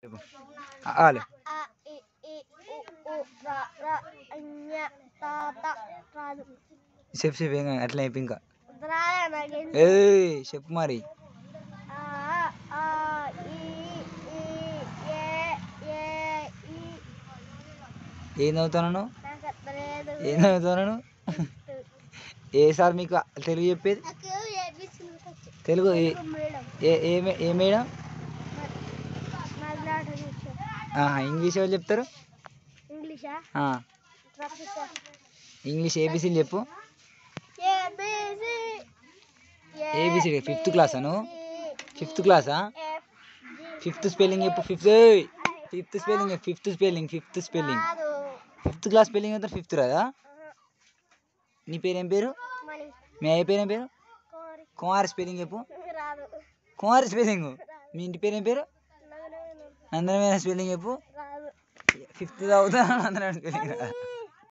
చెప్పు ఆలు ఆ ఇ ఈ ఉ ఊ రా రా ఞ తా తా రాదు చెప్పు చెప్పు ఏం కాదు, అట్లా చెప్పు ఇంకా రాయా నాకేం ఏయ్ చెప్పు మరి ఆ ఆ ఈ ఈ ఏ ఏ ఈ ఏం చదువుతాను నువ్వు? నాకు అర్థలేదు ఏం చదువుతాను ఏ సార్ మీకు తెలుగు చెప్పేది నాకు ఏబిసి తెలుగు ఏ మేడం ఏ ఏ మే- ఏ మేడం మల్లాట టీచర్ ఆహా, ఇంగ్లీష్ ఎవరు చెప్తారు ఇంగ్లీషా ఆ, ప్రొఫెసర్ ఇంగ్లీష్ ఏబీసీలు చెప్పు ఏబిసి ఏబిసిడి ఫిఫ్త్ క్లాసా నువ్వు ఫిఫ్త్ క్లాసా ఎఫ్ ఫిఫ్త్ స్పెల్లింగ్ చెప్పు fifth fifth spelling fifth spelling fifth spelling కాదు ఫిఫ్త్ క్లాస్ స్పెల్లింగ్ అవుతారు ఫిఫ్త్ రాదా నీ పేరు ఏం పేరు మణి మీ అయ్య పేరు ఏం పేరు కోరి కుమార్ స్పెల్లింగ్ చెప్పు రాదు కుమార్ స్పెల్లింగ్ మీ ఇంటి పేరు ఏం పేరు నగనగను నందనమైన స్పెల్లింగ్ చెప్పు రాదు ఫిఫ్త్ చదువుతా నందనమైన స్పెల్లింగ్